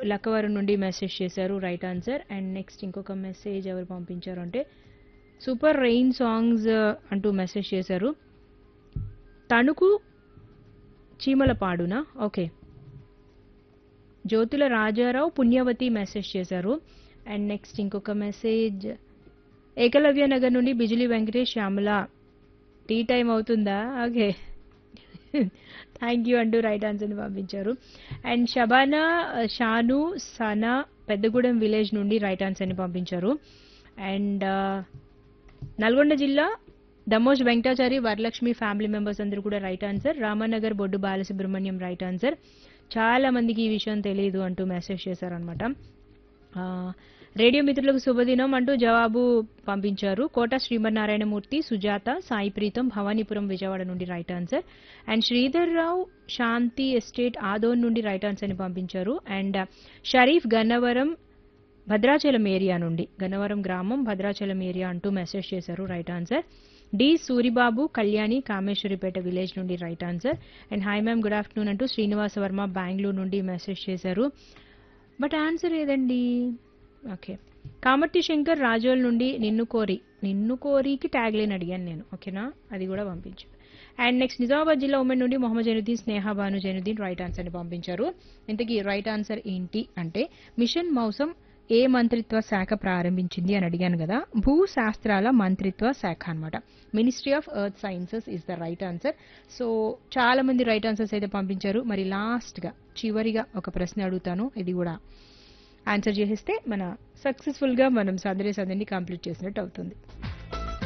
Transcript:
లక్కవరం నుండి మెసేజ్ చేశారు right answer and next ఇంకొక మెసేజ్ ఎవరు పంపించారు అంటే సూపర్ రెయిన్ సాంగ్స్ అంటూ మెసేజ్ చేశారు తణుకు చీమల పాడునా ఓకే జ్యోతుల రాజారావు పుణ్యవతి మెసేజ్ చేశారు అండ్ నెక్స్ట్ ఇంకొక మెసేజ్ ఏకలవ్య నగర్ నుండి బిజిలీ వెంకటేష్ శ్యామల టీ టైం అవుతుందా ఓకే థ్యాంక్ యూ అంటూ రైట్ ఆన్సర్ని పంపించారు అండ్ షబానా షాను సనా పెద్దగూడెం విలేజ్ నుండి రైట్ ఆన్సర్ని పంపించారు అండ్ నల్గొండ జిల్లా దమోజ్ వెంకటాచారి వరలక్ష్మి ఫ్యామిలీ మెంబర్స్ అందరూ కూడా right answer Ramanagar Boddu Balasubrahmanyam right answer చాలా మందికి ఈ విషయం తెలియదు అంటూ మెసేజ్ చేశారనమాట రేడియో మిత్రులకు శుభదినం అంటూ జవాబు పంపించారు కోట శ్రీమన్నారాయణమూర్తి సుజాత సాయి ప్రీతం భవానీపురం విజయవాడ నుండి right answer and Sridhar Rao Shanthi estate Adoni నుండి రైట్ ఆన్సర్ని పంపించారు అండ్ షరీఫ్ గన్నవరం భద్రాచలం ఏరియా నుండి గన్నవరం గ్రామం భద్రాచలం ఏరియా అంటూ మెసేజ్ చేశారు right answer D Suribabu Kalyani Kameswaripeta village నుండి right answer and hi ma'am good afternoon అంటూ శ్రీనివాస వర్మ బెంగళూరు నుండి మెసేజ్ చేశారు బట్ ఆన్సర్ ఏదండి ఓకే కామర్తి శంకర్ రాజోల్ నుండి నిన్ను కోరి నిన్ను కోరికి ట్యాగ్ లైన్ అడిగాను నేను ఓకేనా అది కూడా పంపించారు అండ్ నెక్స్ట్ నిజామాబాద్ జిల్లా ఉమెన్ నుండి మొహమ్మద్ జైనుద్దీన్ స్నేహ భాను జైనుద్దీన్ రైట్ ఆన్సర్ని పంపించారు ఇంతకీ రైట్ ఆన్సర్ ఏంటి అంటే మిషన్ మౌసం ఏ మంత్రిత్వ శాఖ ప్రారంభించింది అని అడిగాను కదా భూ శాస్త్రాల మంత్రిత్వ శాఖ అన్నమాట ministry of earth sciences is the right answer so చాలా మంది రైట్ ఆన్సర్స్ అయితే పంపించారు మరి లాస్ట్గా చివరిగా ఒక ప్రశ్న అడుగుతాను ఇది కూడా ఆన్సర్ చేసేస్తే మన సక్సెస్ఫుల్గా మనం సందడి సందడిని కంప్లీట్ చేసినట్టు అవుతుంది